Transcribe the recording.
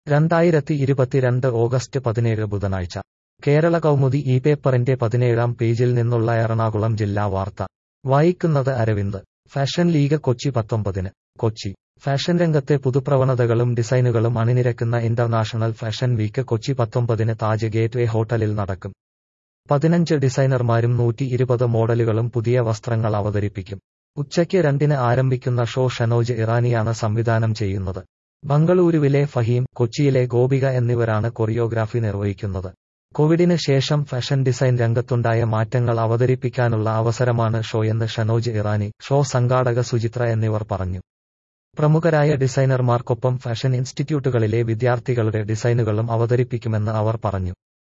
രണ്ടായിരത്തി ഇരുപത്തിരണ്ട് ഓഗസ്റ്റ് പതിനേഴ് ബുധനാഴ്ച കേരള കൗമുദി ഈ പേപ്പറിന്റെ പതിനേഴാം പേജിൽ നിന്നുള്ള എറണാകുളം ജില്ലാ വാർത്ത വായിക്കുന്നത് അരവിന്ദ് ഫാഷൻ ലീഗ് കൊച്ചി പത്തൊമ്പതിന് കൊച്ചി ഫാഷൻ രംഗത്തെ പുതുപ്രവണതകളും ഡിസൈനുകളും അണിനിരക്കുന്ന ഇന്റർനാഷണൽ ഫാഷൻ വീക്ക് കൊച്ചി പത്തൊമ്പതിന് താജ് ഗേറ്റ്വേ ഹോട്ടലിൽ നടക്കും പതിനഞ്ച് ഡിസൈനർമാരും നൂറ്റി ഇരുപത് മോഡലുകളും പുതിയ വസ്ത്രങ്ങൾ അവതരിപ്പിക്കും ഉച്ചയ്ക്ക് രണ്ടിന് ആരംഭിക്കുന്ന ഷോ ഷനോജ് ഇറാനിയാണ് സംവിധാനം ചെയ്യുന്നത് ബംഗളൂരുവിലെ ഫഹീം കൊച്ചിയിലെ ഗോപിക എന്നിവരാണ് കൊറിയോഗ്രാഫി നിർവഹിക്കുന്നത് കോവിഡിന് ശേഷം ഫാഷൻ ഡിസൈൻ രംഗത്തുണ്ടായ മാറ്റങ്ങൾ അവതരിപ്പിക്കാനുള്ള അവസരമാണ് ഷോയെന്ന് ഷനോജ് ഇറാനി ഷോ സംഘാടക സുചിത്ര എന്നിവർ പറഞ്ഞു പ്രമുഖരായ ഡിസൈനർമാർക്കൊപ്പം ഫാഷൻ ഇൻസ്റ്റിറ്റ്യൂട്ടുകളിലെ വിദ്യാർത്ഥികളുടെ ഡിസൈനുകളും അവതരിപ്പിക്കുമെന്ന് അവർ പറഞ്ഞു